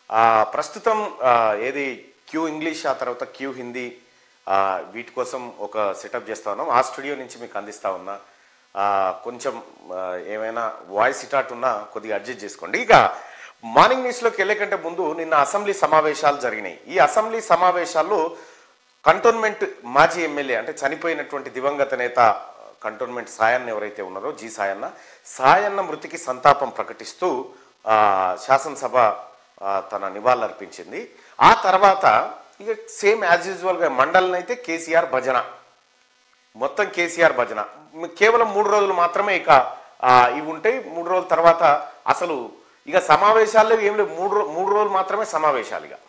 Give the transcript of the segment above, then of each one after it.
ఆ, ప్రస్తుతం ఆ, ఏది క్యూ ఇంగ్లీష్ ఆ తర్వాత క్యూ హిందీ ఆ, వీటి కోసం ఒక సెటప్ చేస్తా ఉన్నాం ఆ స్టూడియో నుంచి మీకు అందిస్తా ఉన్నా ఆ, కొంచెం ఆ, ఏమైనా వాయిస్ ఇటాట్ ఉన్నా కొద్దిగా అడ్జస్ట్ చేసుకోండి ఇక మార్నింగ్ న్యూస్లోకి వెళ్ళే కంటే ముందు నిన్న అసెంబ్లీ సమావేశాలు జరిగినాయి ఈ అసెంబ్లీ సమావేశాల్లో కంటోన్మెంట్ మాజీ ఎమ్మెల్యే అంటే చనిపోయినటువంటి దివంగత నేత కంటోన్మెంట్ సాయన్న ఎవరైతే ఉన్నారో జి సాయన్న సాయన్న మృతికి సంతాపం ప్రకటిస్తూ ఆ, శాసనసభ ఆ, తన నివాళులర్పించింది ఆ తర్వాత ఇక సేమ్ యాజ్ యూజువల్గా మండలిని అయితే కేసీఆర్ భజన మొత్తం కేసీఆర్ భజన మ్, కేవలం మూడు రోజులు మాత్రమే ఇక ఆ, ఇవి ఉంటాయి మూడు రోజుల తర్వాత అసలు ఇక సమావేశాల్లో ఏం లేవు మూడు రో- మూడు రోజులు మాత్రమే సమావేశాలు ఇక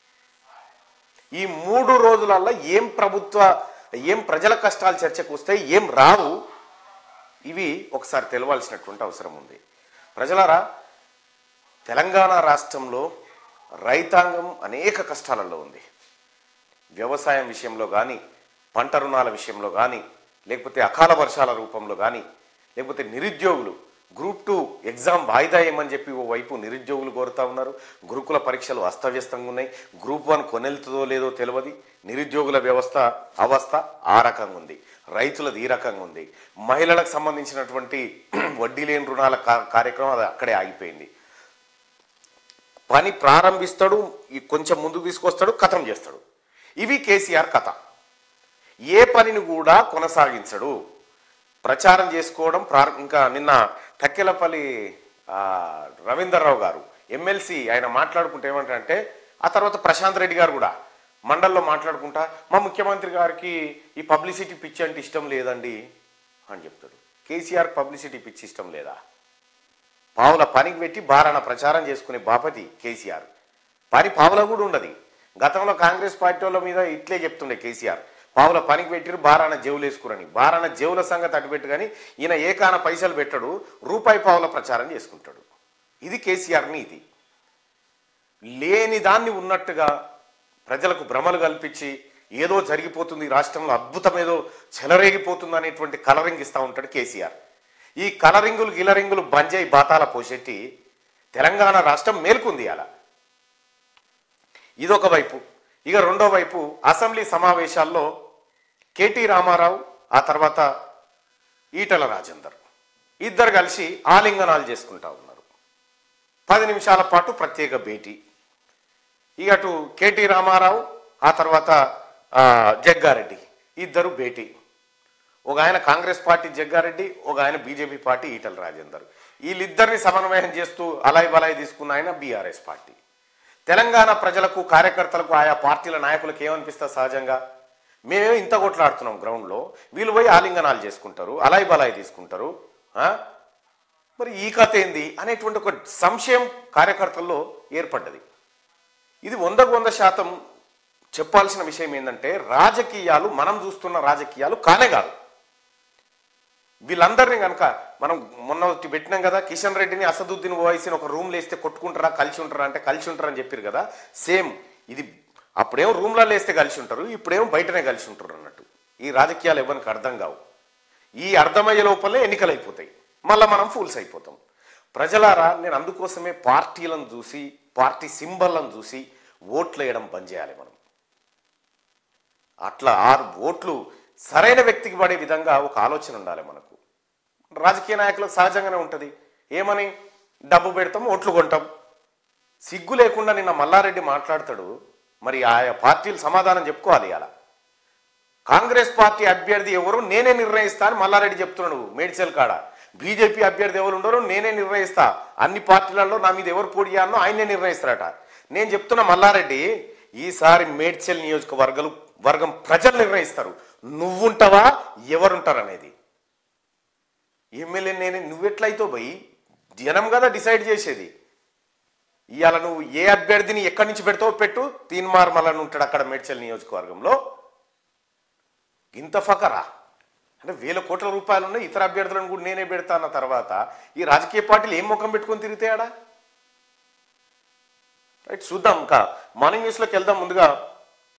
ఈ మూడు రోజులలో ఏం ప్రభుత్వ ఏం ప్రజల కష్టాలు చర్చకు వస్తాయి ఏం రావు ఇవి ఒకసారి తెలవాల్సినటువంటి అవసరం ఉంది ప్రజలారా తెలంగాణ రాష్ట్రంలో రైతాంగం అనేక కష్టాలలో ఉంది వ్యవసాయం విషయంలో కానీ పంట రుణాల విషయంలో కానీ లేకపోతే అకాల వర్షాల రూపంలో కానీ లేకపోతే నిరుద్యోగులు గ్రూప్ టూ ఎగ్జామ్ వాయిదా ఏమని చెప్పి ఓ వైపు నిరుద్యోగులు కోరుతా ఉన్నారు గురుకుల పరీక్షలు అస్తవ్యస్తంగా ఉన్నాయి గ్రూప్ వన్ కొనెళ్తుందో లేదో తెలియదు నిరుద్యోగుల వ్యవస్థ అవస్థ ఆ రకంగా ఉంది రైతులది ఈ రకంగా ఉంది మహిళలకు సంబంధించినటువంటి వడ్డీ లేని రుణాల కా- కార్యక్రమం అది అక్కడే ఆగిపోయింది పని ప్రారంభిస్తాడు ఈ కొంచెం ముందుకు తీసుకొస్తాడు కథం చేస్తాడు ఇవి కేసీఆర్ కథ ఏ పనిని కూడా కొనసాగించడు ప్రచారం చేసుకోవడం ప్రారం ఇంకా నిన్న తక్కెలపల్లి ఆ, రవీందర్రావు గారు ఎమ్మెల్సీ ఆయన మాట్లాడుకుంటే ఏమంటారంటే ఆ తర్వాత ప్రశాంత్ రెడ్డి గారు కూడా మండల్లో మాట్లాడుకుంటా మా ముఖ్యమంత్రి గారికి ఈ పబ్లిసిటీ పిచ్చి అంటే ఇష్టం లేదండి అని చెప్తాడు కేసీఆర్ పబ్లిసిటీ పిచ్చి ఇష్టం లేదా పావుల పనికి పెట్టి బారాన ప్రచారం చేసుకునే బాపతి కేసీఆర్ పని పావుల కూడా ఉండదు గతంలో కాంగ్రెస్ పార్టీ వాళ్ళ మీద ఇట్లే చెప్తుండే కేసీఆర్ పావుల పనికి పెట్టిరు బారాన జేవులు వేసుకురని బారాన జేవుల సంగతి అటుపెట్టు కానీ ఈయన ఏకాన పైసలు పెట్టడు రూపాయి పావుల ప్రచారం చేసుకుంటాడు ఇది కేసీఆర్ నీతి లేని దాన్ని ఉన్నట్టుగా ప్రజలకు భ్రమలు కల్పించి ఏదో జరిగిపోతుంది ఈ రాష్ట్రంలో అద్భుతం ఏదో చెలరేగిపోతుంది అనేటువంటి కలరింగ్ ఇస్తూ ఉంటాడు కేసీఆర్ ఈ కలరింగులు గిలరింగులు బంజాయి బాతాల పోసెట్టి తెలంగాణ రాష్ట్రం మేల్కుంది అలా ఇదొక వైపు ఇక రెండో వైపు అసెంబ్లీ సమావేశాల్లో కేటీ రామారావు ఆ తర్వాత ఈటల రాజేందర్ ఇద్దరు కలిసి ఆలింగనాలు చేసుకుంటా ఉన్నారు పది నిమిషాల పాటు ప్రత్యేక భేటీ ఇక అటు కేటీ రామారావు ఆ తర్వాత ఆ, జగ్గారెడ్డి ఇద్దరు భేటీ ఒక ఆయన కాంగ్రెస్ పార్టీ జగ్గారెడ్డి ఒక ఆయన బీజేపీ పార్టీ ఈటల రాజేందర్ వీళ్ళిద్దరిని సమన్వయం చేస్తూ అలాయి బలాయి తీసుకున్న ఆయన బీఆర్ఎస్ పార్టీ తెలంగాణ ప్రజలకు కార్యకర్తలకు ఆయా పార్టీల నాయకులకు ఏమనిపిస్తుంది సహజంగా మేమేమో ఇంత కొట్లాడుతున్నాం గ్రౌండ్లో వీళ్ళు పోయి ఆలింగనాలు చేసుకుంటారు అలాయి బలాయి తీసుకుంటారు ఆ? మరి ఈ కథ ఏంది అనేటువంటి ఒక సంశయం కార్యకర్తల్లో ఏర్పడ్డది ఇది వందకు వంద శాతం చెప్పాల్సిన విషయం ఏంటంటే రాజకీయాలు మనం చూస్తున్న రాజకీయాలు కానే కాదు వీళ్ళందరినీ కనుక మనం మొన్న ఒకటి పెట్టినాం కదా కిషన్ రెడ్డిని అసదుద్దీన్ ఓవైసీని ఒక రూమ్లో వేస్తే కొట్టుకుంటారా కలిసి ఉంటారా అంటే కలిసి ఉంటారని చెప్పారు కదా సేమ్ ఇది అప్పుడేమో రూమ్లలో వేస్తే కలిసి ఉంటారు ఇప్పుడేమో బయటనే కలిసి ఉంటారు అన్నట్టు ఈ రాజకీయాలు ఎవరికి అర్థం కావు ఈ అర్థమయ్యే లోపలే ఎన్నికలు అయిపోతాయి మళ్ళీ మనం ఫూల్స్ అయిపోతాం ప్రజలారా నేను అందుకోసమే పార్టీలను చూసి పార్టీ సింబల్లను చూసి ఓట్లు వేయడం బంద్ చేయాలి మనం అట్లా ఆరు ఓట్లు సరైన వ్యక్తికి పడే విధంగా ఒక ఆలోచన ఉండాలి మనకు రాజకీయ నాయకులకు సహజంగానే ఉంటుంది ఏమని డబ్బు పెడతాం ఓట్లు కొంటాం సిగ్గు లేకుండా నిన్న మల్లారెడ్డి మాట్లాడతాడు మరి ఆయా పార్టీలు సమాధానం చెప్పుకోవాలి అలా కాంగ్రెస్ పార్టీ అభ్యర్థి ఎవరు నేనే నిర్ణయిస్తా అని మల్లారెడ్డి చెప్తున్నాడు మేడ్చల్ కాడ బీజేపీ అభ్యర్థి ఎవరు ఉండరో నేనే నిర్ణయిస్తా అన్ని పార్టీలలో నా మీద ఎవరు పోటీ చేయాలనో ఆయనే నిర్ణయిస్తారట నేను చెప్తున్నా మల్లారెడ్డి ఈసారి మేడ్చల్ నియోజకవర్గాలు వర్గం ప్రజలు నిర్ణయిస్తారు నువ్వుంటావా ఎవరుంటారు అనేది ఎమ్మెల్యే నేను నువ్వెట్లయితో పోయి జనం కదా డిసైడ్ చేసేది ఇవాళ నువ్వు ఏ అభ్యర్థిని ఎక్కడి నుంచి పెడతావో పెట్టు తీన్మార్ మల్లన్ ఉంటాడు అక్కడ మేడ్చల్ నియోజకవర్గంలో ఇంత ఫకరా అంటే వేల కోట్ల రూపాయలు ఉన్నాయి ఇతర అభ్యర్థులను కూడా నేనే పెడతా అన్న తర్వాత ఈ రాజకీయ పార్టీలు ఏం ముఖం పెట్టుకొని తిరిగితే ఆడ రైట్ చూద్దాం ఇంకా మార్నింగ్ న్యూస్లోకి వెళ్దాం ముందుగా